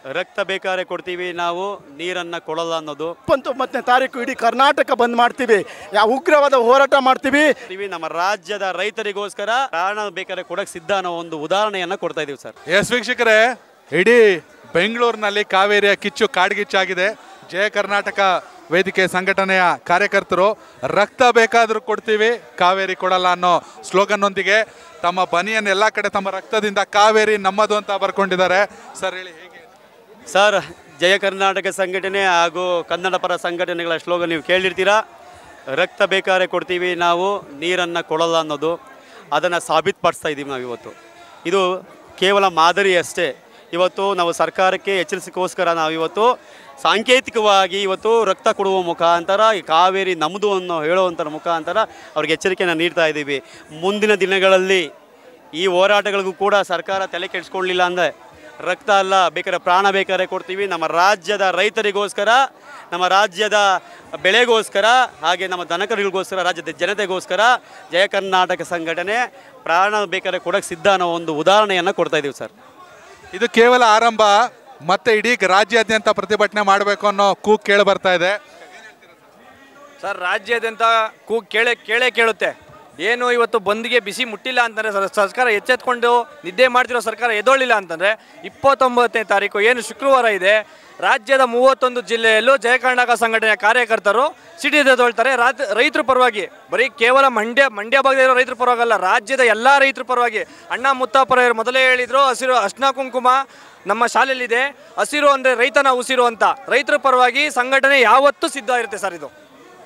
ರಕ್ತ ಬೇಕಾದ್ರೆ ಕೊಡ್ತೀವಿ ನಾವು ನೀರನ್ನು ಕೊಡಲ್ಲ ಅನ್ನೋದು ಇಪ್ಪತ್ತೊಂಬತ್ತನೇ ತಾರೀಕು ಇಡೀ ಕರ್ನಾಟಕ ಬಂದ್ ಮಾಡ್ತೀವಿ ಯಾವ ಉಗ್ರವಾದ ಹೋರಾಟ ಮಾಡ್ತೀವಿ ಮಾಡ್ತೀವಿ ನಮ್ಮ ರಾಜ್ಯದ ರೈತರಿಗೋಸ್ಕರ ಪ್ರಾಣ ಬೇಕಾದ್ರೆ ಕೊಡಕ್ಕೆ ಸಿದ್ಧ ಅನ್ನೋ ಒಂದು ಉದಾಹರಣೆಯನ್ನು ಕೊಡ್ತಾ ಇದೀವಿ ಸರ್ ಎಸ್ ವೀಕ್ಷಕರೇ ಇಡೀ ಬೆಂಗಳೂರಿನಲ್ಲಿ ಕಾವೇರಿಯ ಕಿಚ್ಚು ಕಾಡ್ಗಿಚ್ಚಾಗಿದೆ ಜಯ ಕರ್ನಾಟಕ ವೇದಿಕೆ ಸಂಘಟನೆಯ ಕಾರ್ಯಕರ್ತರು ರಕ್ತ ಬೇಕಾದರೂ ಕೊಡ್ತೀವಿ ಕಾವೇರಿ ಕೊಡಲ್ಲ ಅನ್ನೋ ಸ್ಲೋಗನ್ನೊಂದಿಗೆ ತಮ್ಮ ಬನಿಯನ್ನು ಎಲ್ಲ ಕಡೆ ತಮ್ಮ ರಕ್ತದಿಂದ ಕಾವೇರಿ ನಮ್ಮದು ಅಂತ ಬರ್ಕೊಂಡಿದ್ದಾರೆ ಸರ್ ಹೇಳಿ ಹೇಗೆ ಸರ್ ಜಯ ಕರ್ನಾಟಕ ಸಂಘಟನೆ ಹಾಗೂ ಕನ್ನಡ ಪರ ಸಂಘಟನೆಗಳ ಶ್ಲೋಗನ್ ನೀವು ಕೇಳಿರ್ತೀರಾ ರಕ್ತ ಬೇಕಾದ್ರೆ ಕೊಡ್ತೀವಿ ನಾವು ನೀರನ್ನು ಕೊಡಲ್ಲ ಅನ್ನೋದು ಅದನ್ನು ಸಾಬೀತುಪಡಿಸ್ತಾ ಇದ್ದೀವಿ ನಾವು ಇವತ್ತು ಇದು ಕೇವಲ ಮಾದರಿ ಅಷ್ಟೇ ಇವತ್ತು ನಾವು ಸರ್ಕಾರಕ್ಕೆ ಎಚ್ಚರಿಸೋಕ್ಕೋಸ್ಕರ ನಾವು ಇವತ್ತು ಸಾಂಕೇತಿಕವಾಗಿ ಇವತ್ತು ರಕ್ತ ಕೊಡುವ ಮುಖಾಂತರ ಈ ಕಾವೇರಿ ನಮ್ಮದು ಅನ್ನೋ ಹೇಳುವಂಥರ ಮುಖಾಂತರ ಅವ್ರಿಗೆ ಎಚ್ಚರಿಕೆಯನ್ನು ನೀಡ್ತಾ ಇದ್ದೀವಿ ಮುಂದಿನ ದಿನಗಳಲ್ಲಿ ಈ ಹೋರಾಟಗಳಿಗೂ ಕೂಡ ಸರ್ಕಾರ ತಲೆ ಕೆಡಿಸ್ಕೊಳ್ಳಿಲ್ಲ ಅಂದರೆ ರಕ್ತ ಅಲ್ಲ ಬೇಕಾದ್ರೆ ಪ್ರಾಣ ಬೇಕಾದ್ರೆ ಕೊಡ್ತೀವಿ ನಮ್ಮ ರಾಜ್ಯದ ರೈತರಿಗೋಸ್ಕರ ನಮ್ಮ ರಾಜ್ಯದ ಬೆಳೆಗೋಸ್ಕರ ಹಾಗೆ ನಮ್ಮ ದನಕರುಗಳಿಗೋಸ್ಕರ ರಾಜ್ಯದ ಜನತೆಗೋಸ್ಕರ ಜಯ ಕರ್ನಾಟಕ ಸಂಘಟನೆ ಪ್ರಾಣ ಬೇಕಾದ್ರೆ ಕೊಡಕ್ಕೆ ಸಿದ್ಧ ಅನ್ನೋ ಒಂದು ಉದಾಹರಣೆಯನ್ನು ಕೊಡ್ತಾ ಇದ್ದೀವಿ ಸರ್ ಇದು ಕೇವಲ ಆರಂಭ ಮತ್ತೆ ಇಡೀ ರಾಜ್ಯಾದ್ಯಂತ ಪ್ರತಿಭಟನೆ ಮಾಡಬೇಕು ಅನ್ನೋ ಕೂಗ್ ಕೇಳಿ ಬರ್ತಾ ಇದೆ ಸರ್ ರಾಜ್ಯಾದ್ಯಂತ ಕೂಗ್ ಕೇಳೇ ಕೇಳೇ ಕೇಳುತ್ತೆ ಏನು ಇವತ್ತು ಬಂದ್ಗೆ ಬಿಸಿ ಮುಟ್ಟಿಲ್ಲ ಅಂತಂದರೆ ಸರ್- ಸರ್ಕಾರ ಎಚ್ಚೆತ್ಕೊಂಡು ನಿದ್ದೆ ಮಾಡ್ತಿರೋ ಸರ್ಕಾರ ಎದೊಳ್ಳಿಲ್ಲ ಅಂತಂದರೆ ಇಪ್ಪತ್ತೊಂಬತ್ತನೇ ತಾರೀಕು ಏನು ಶುಕ್ರವಾರ ಇದೆ ರಾಜ್ಯದ ಮೂವತ್ತೊಂದು ಜಿಲ್ಲೆಯಲ್ಲೂ ಜಯ ಕರ್ನಾಟಕ ಸಂಘಟನೆಯ ಕಾರ್ಯಕರ್ತರು ಸಿಡಿದೊಳ್ತಾರೆ ರಾತ್ ರೈತರ ಪರವಾಗಿ ಬರೀ ಕೇವಲ ಮಂಡ್ಯ ಮಂಡ್ಯ ಭಾಗದ ಇರೋ ರೈತರ ಪರವಾಗಲ್ಲ ರಾಜ್ಯದ ಎಲ್ಲ ರೈತರ ಪರವಾಗಿ ಅಣ್ಣ ಮುತ್ತಾಪರ ಇವ್ರು ಮೊದಲೇ ಹೇಳಿದ್ರು ಹಸಿರು ಅರ್ಶಿನ ಕುಂಕುಮ ನಮ್ಮ ಶಾಲೆಯಲ್ಲಿದೆ ಹಸಿರು ಅಂದರೆ ರೈತನ ಉಸಿರು ಅಂತ ರೈತರ ಪರವಾಗಿ ಸಂಘಟನೆ ಯಾವತ್ತೂ ಸಿದ್ಧ ಇರುತ್ತೆ ಸರ್ ಇದು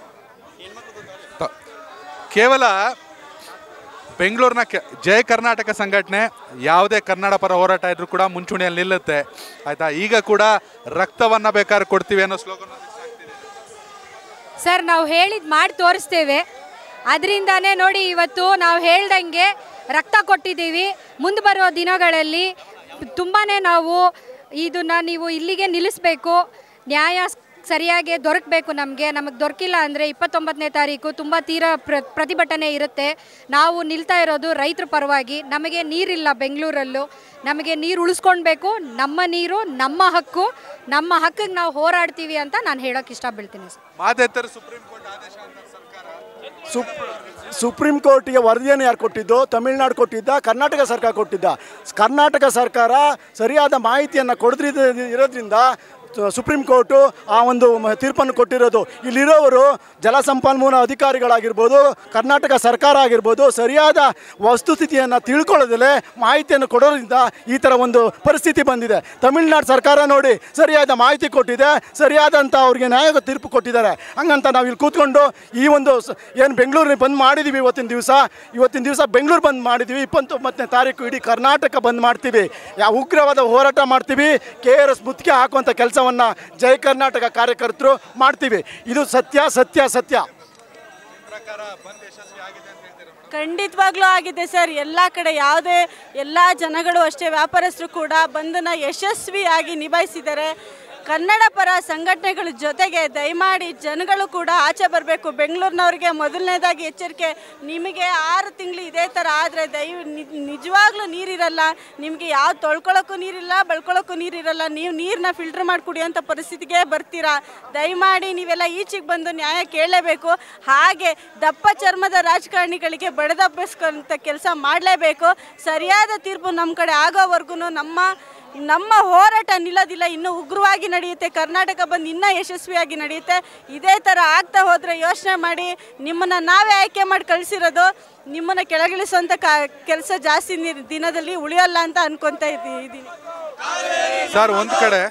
ತ- ಕೇವಲ ಬೆಂಗಳೂರಿನ ಕೆ ಜಯ ಕರ್ನಾಟಕ ಸಂಘಟನೆ ಯಾವುದೇ ಕನ್ನಡ ಪರ ಹೋರಾಟ ಇದ್ರೂ ಕೂಡ ಮುಂಚೂಣಿಯಲ್ಲಿ ನಿಲ್ಲುತ್ತೆ ಆಯ್ತಾ ಈಗ ಕೂಡ ರಕ್ತವನ್ನ ಬೇಕಾದ್ರೆ ಕೊಡ್ತೀವಿ ಅನ್ನೋ ಸ್ಲೋಗನ್ ಸರ್ ನಾವು ಹೇಳಿದ್ ಮಾಡಿ ತೋರಿಸ್ತೇವೆ ಅದರಿಂದಾನೇ ನೋಡಿ ಇವತ್ತು ನಾವು ಹೇಳ್ದಂಗೆ ರಕ್ತ ಕೊಟ್ಟಿದ್ದೀವಿ ಮುಂದೆ ಬರೋ ದಿನಗಳಲ್ಲಿ ತುಂಬಾ ನಾವು ಇದನ್ನ ನೀವು ಇಲ್ಲಿಗೆ ನಿಲ್ಲಿಸಬೇಕು ನ್ಯಾಯ ಸ್- ಸರಿಯಾಗಿ ದೊರಕಬೇಕು ನಮಗೆ ನಮಗೆ ದೊರಕಿಲ್ಲ ಅಂದರೆ ಇಪ್ಪತ್ತೊಂಬತ್ತನೇ ತಾರೀಕು ತುಂಬ ತೀರ ಪ್ರ ಪ್ರತಿಭಟನೆ ಇರುತ್ತೆ ನಾವು ನಿಲ್ತಾ ಇರೋದು ರೈತರ ಪರವಾಗಿ ನಮಗೆ ನೀರಿಲ್ಲ ಬೆಂಗಳೂರಲ್ಲೂ ನಮಗೆ ನೀರು ಉಳಿಸ್ಕೊಳ್ಬೇಕು ನಮ್ಮ ನೀರು ನಮ್ಮ ಹಕ್ಕು ನಮ್ಮ ಹಕ್ಕಿಗೆ ನಾವು ಹೋರಾಡ್ತೀವಿ ಅಂತ ನಾನು ಹೇಳೋಕೆ ಇಷ್ಟಪಡ್ತೀನಿ ಸರ್ ಮಾತೆತ್ತರು ಸುಪ್ರೀಂ ಕೋರ್ಟ್ ಆದೇಶ ಅಂತ ಸರ್ಕಾರ ಸುಪ್ ಸುಪ್ರೀಂ ಕೋರ್ಟಿಗೆ ವರದಿಯನ್ನು ಯಾರು ಕೊಟ್ಟಿದ್ದು ತಮಿಳುನಾಡು ಕೊಟ್ಟಿದ್ದ ಕರ್ನಾಟಕ ಸರ್ಕಾರ ಕೊಟ್ಟಿದ್ದ ಕರ್ನಾಟಕ ಸರ್ಕಾರ ಸರಿಯಾದ ಮಾಹಿತಿಯನ್ನು ಕೊಡದ್ರಿಂದ ಇರೋದ್ರಿಂದ ಸ- ಸುಪ್ರೀಂ ಕೋರ್ಟು ಆ ಒಂದು ಮ- ತೀರ್ಪನ್ನು ಕೊಟ್ಟಿರೋದು ಇಲ್ಲಿರೋವರು ಜಲಸಂಪನ್ಮೂಲ ಅಧಿಕಾರಿಗಳಾಗಿರ್ಬೋದು ಕರ್ನಾಟಕ ಸರ್ಕಾರ ಆಗಿರ್ಬೋದು ಸರಿಯಾದ ವಸ್ತುಸ್ಥಿತಿಯನ್ನು ತಿಳ್ಕೊಳ್ಳೋದಲ್ಲೇ ಮಾಹಿತಿಯನ್ನು ಕೊಡೋದ್ರಿಂದ ಈ ಥರ ಒಂದು ಪರಿಸ್ಥಿತಿ ಬಂದಿದೆ ತಮಿಳುನಾಡು ಸರ್ಕಾರ ನೋಡಿ ಸರಿಯಾದ ಮಾಹಿತಿ ಕೊಟ್ಟಿದೆ ಸರಿಯಾದಂಥ ಅವ್ರಿಗೆ ನ್ಯಾಯ ತೀರ್ಪು ಕೊಟ್ಟಿದ್ದಾರೆ ಹಂಗಂತ ನಾವು ಇಲ್ಲಿ ಕೂತ್ಕೊಂಡು ಈ ಒಂದು ಏನು ಬೆಂಗಳೂರಿನ ಬಂದ್ ಮಾಡಿದ್ದೀವಿ ಇವತ್ತಿನ ದಿವಸ ಇವತ್ತಿನ ದಿವಸ ಬೆಂಗಳೂರು ಬಂದ್ ಮಾಡಿದ್ದೀವಿ ಇಪ್ಪತ್ತೊಂಬತ್ತನೇ ತಾರೀಕು ಇಡೀ ಕರ್ನಾಟಕ ಬಂದ್ ಮಾಡ್ತೀವಿ ಯಾವ ಉಗ್ರವಾದ ಹೋರಾಟ ಮಾಡ್ತೀವಿ ಕೆ ಆರ್ ಎಸ್ ಮುತ್ತಿಗೆ ಹಾಕುವಂಥ ಕೆಲಸವನ್ನು ಜಯ ಕರ್ನಾಟಕ ಕಾರ್ಯಕರ್ತರು ಮಾಡ್ತೀವಿ ಇದು ಸತ್ಯ ಸತ್ಯ ಸತ್ಯ ಖಂಡಿತವಾಗ್ಲೂ ಆಗಿದೆ ಸರ್ ಎಲ್ಲ ಕಡೆ ಯಾವುದೇ ಎಲ್ಲ ಜನಗಳು ಅಷ್ಟೇ ವ್ಯಾಪಾರಸ್ಥರು ಕೂಡ ಬಂದನ್ನ ಯಶಸ್ವಿಯಾಗಿ ನಿಭಾಯಿಸಿದ್ದಾರೆ ಕನ್ನಡ ಪರ ಸಂಘಟನೆಗಳ ಜೊತೆಗೆ ದಯಮಾಡಿ ಜನಗಳು ಕೂಡ ಆಚೆ ಬರಬೇಕು ಬೆಂಗಳೂರಿನವ್ರಿಗೆ ಮೊದಲನೇದಾಗಿ ಎಚ್ಚರಿಕೆ ನಿಮಗೆ ಆರು ತಿಂಗಳು ಇದೇ ಥರ ಆದರೆ ದಯ ನಿಜವಾಗ್ಲೂ ನೀರಿರಲ್ಲ ನಿಮಗೆ ಯಾವ ತೊಳ್ಕೊಳ್ಳೋಕ್ಕೂ ನೀರಿಲ್ಲ ಬಳ್ಕೊಳ್ಳೋಕ್ಕೂ ನೀರಿರಲ್ಲ ನೀವು ನೀರನ್ನ ಫಿಲ್ಟರ್ ಮಾಡಿ ಕುಡಿಯೋಂಥ ಪರಿಸ್ಥಿತಿಗೆ ಬರ್ತೀರಾ ದಯಮಾಡಿ ನೀವೆಲ್ಲ ಈಚೆಗೆ ಬಂದು ನ್ಯಾಯ ಕೇಳಲೇಬೇಕು ಹಾಗೆ ದಪ್ಪ ಚರ್ಮದ ರಾಜಕಾರಣಿಗಳಿಗೆ ಬಡದಬ್ಬಿಸ್ಕೊಂತ ಕೆಲಸ ಮಾಡಲೇಬೇಕು ಸರಿಯಾದ ತೀರ್ಪು ನಮ್ಮ ಕಡೆ ಆಗೋವರೆಗೂ ನಮ್ಮ ನಮ್ಮ ಹೋರಾಟ ನಿಲ್ಲೋದಿಲ್ಲ ಇನ್ನೂ ಉಗ್ರವಾಗಿ ನಡೆಯುತ್ತೆ ಕರ್ನಾಟಕ ಬಂದು ಇನ್ನೂ ಯಶಸ್ವಿಯಾಗಿ ನಡೆಯುತ್ತೆ ಇದೇ ಥರ ಆಗ್ತಾ ಹೋದರೆ ಯೋಚನೆ ಮಾಡಿ ನಿಮ್ಮನ್ನು ನಾವೇ ಆಯ್ಕೆ ಮಾಡಿ ಕಳಿಸಿರೋದು ನಿಮ್ಮನ್ನು ಕೆಳಗಿಳಿಸುವಂಥ ಕ ಕೆಲಸ ಜಾಸ್ತಿ ನಿ- ದಿನದಲ್ಲಿ ಉಳಿಯೋಲ್ಲ ಅಂತ ಅನ್ಕೊತಾ ಇದ್ದೀನಿ ಇದ್ದೀನಿ ಸರ್ ಒಂದ್ ಕಡೆ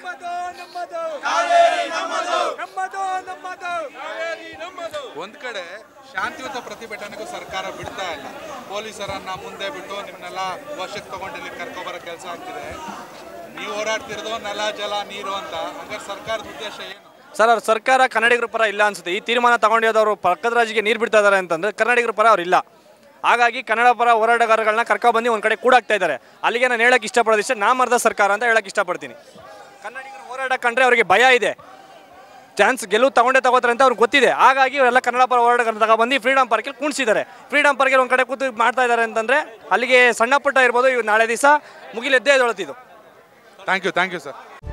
ಒಂದ್ ಕಡೆ ಶಾಂತಿಯುತ ಪ್ರತಿಭಟನೆಗೂ ಸರ್ಕಾರ ಬಿಡ್ತಾ ಇಲ್ಲ ಪೊಲೀಸರನ್ನ ಮುಂದೆ ಬಿಟ್ಟು ನಿಮ್ನೆಲ್ಲ ವಶಕ್ಕೆ ತಗೊಂಡು ಇಲ್ಲಿ ಕರ್ಕೊಬರೋ ಕೆಲಸ ಆಗ್ತಿದೆ ನೀವು ಓಡಾಡ್ತಿರೋದು ನೆಲ ಜಲ ನೀರು ಅಂತ ಹಂಗಾರೆ ಸರ್ಕಾರದ ಉದ್ದೇಶ ಏನು ಸರ್ ಅವ್ರ ಸರ್ಕಾರ ಕನ್ನಡಿಗರ ಪರ ಇಲ್ಲ ಅನ್ಸುತ್ತೆ ಈ ತೀರ್ಮಾನ ತಗೊಂಡಿರೋದವರು ಪಕ್ಕದ ರಾಜ್ಯಕ್ಕೆ ನೀರು ಬಿಡ್ತಾ ಇದ್ದಾರೆ ಅಂತಂದ್ರೆ ಕನ್ನಡಿಗರ ಪರ ಅವ್ರು ಇಲ್ಲ ಹಾಗಾಗಿ ಕನ್ನಡ ಪರ ಹೋರಾಟಗಾರಗಳನ್ನ ಕರ್ಕೊಬಂದು ಒಂದು ಕಡೆ ಕೂಡಾಕ್ತಾ ಇದ್ದಾರೆ ಅಲ್ಲಿಗೆ ನಾನು ಹೇಳಕ್ಕೆ ಇಷ್ಟಪಡೋದು ಇಷ್ಟ ನಾಮರ್ದ ಸರ್ಕಾರ ಅಂತ ಹೇಳಕ್ಕೆ ಇಷ್ಟಪಡ್ತೀನಿ ಕನ್ನಡಿಗರ ಹೋರಾಟ ಕಂಡ್ರೆ ಅವರಿಗೆ ಭಯ ಇದೆ ಚಾನ್ಸ್ ಗೆಲುವು ತಗೊಂಡೇ ತಗೋತಾರೆ ಅಂತ ಅವ್ರಿಗೆ ಗೊತ್ತಿದೆ ಹಾಗಾಗಿ ಅವರೆಲ್ಲ ಕನ್ನಡ ಪರ ಹೋರಾಟಗಾರನ ತಗೊಬಂದು ಫ್ರೀಡಮ್ ಪಾರ್ಕಲ್ಲಿ ಕುಣಿಸಿದ್ದಾರೆ ಫ್ರೀಡಮ್ ಪಾರ್ಕಲ್ಲಿ ಒಂದು ಕಡೆ ಕೂತು ಮಾಡ್ತಾ ಇದ್ದಾರೆ ಅಂತಂದ್ರೆ ಅಲ್ಲಿಗೆ ಸಣ್ಣ ಪುಟ್ಟ ಇರ್ಬೋದು ಇವ್ ನಾಳೆ ದಿವಸ ಮುಗಿಲೆದ್ದೇ ಎದ್ದೇಳತ್ತಿದ್ದು thank you thank you sir